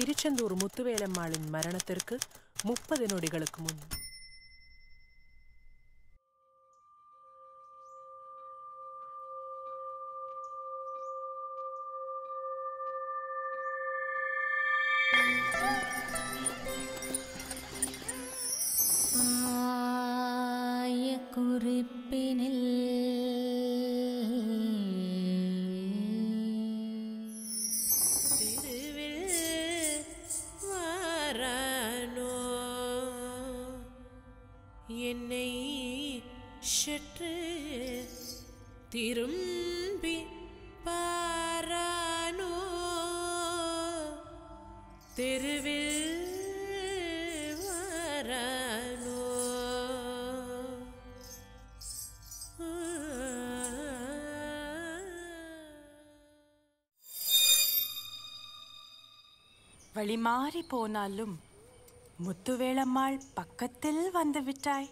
திருச்செந்தூர் முத்துவேலம்மாளின் மரணத்திற்கு முப்பது நொடிகளுக்கு முன் ஆய குறிப்பினில் வாரானோ என்னை சற்று திரும்பி பாரானோ தெருவில் வாரானோ வழி மாறி போனாலும் முத்துவேளம்மாள் பக்கத்தில் வந்து விட்டாய்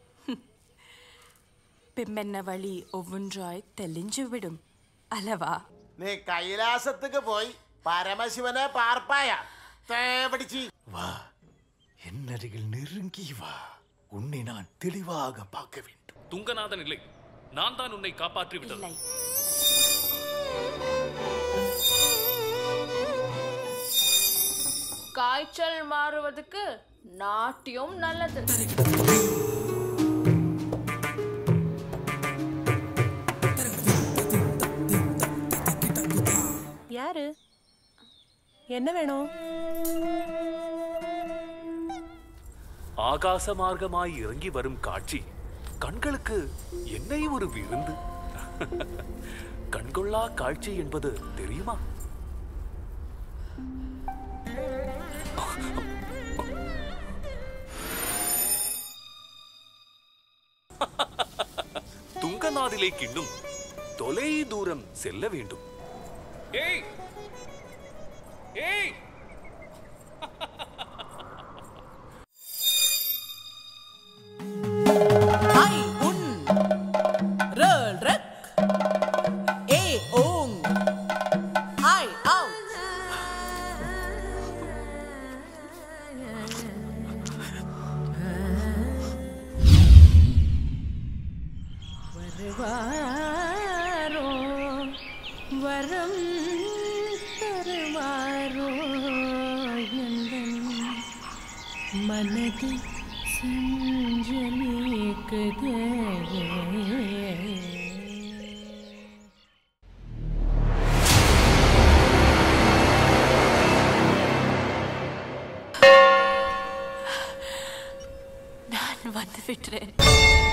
பிம்மென்ன வழி ஒவ்வொன்றாய் தெளிஞ்சு விடும் அல்லவா നീ കൈലാസത്തേക്ക് പോയി പരമശിവനെ പാർപ്പായ തേവടിച്ച് வா என் அருகில் நெருங்கி வா உன்னை நான் தெளிவாக பார்க்க வேண்டும் துங்கநாதன் இல்லை நான் தான் உன்னை காப்பாற்றி விட்டது இல்லை காய்ச்சல் மாறுவதற்கு நாட்டியம் நல்லது யாரு என்ன வேணும் ஆகாச மார்க்கமாய் இறங்கி வரும் காட்சி கண்களுக்கு என்னை ஒரு விருந்து கண்கொள்ளா காட்சி என்பது தெரியுமா துங்கநாதிலே கிண்ணும் தொலை தூரம் செல்ல வேண்டும் ஏய் ஏய் ஐ உன் ரல் ரக் ஏ ஓங் ஐ அவுட் வருவாரோ வரம் தருவாரோ எந்தன் மனது சஞ்சலிக்குதே நான் வந்து விட்டேன்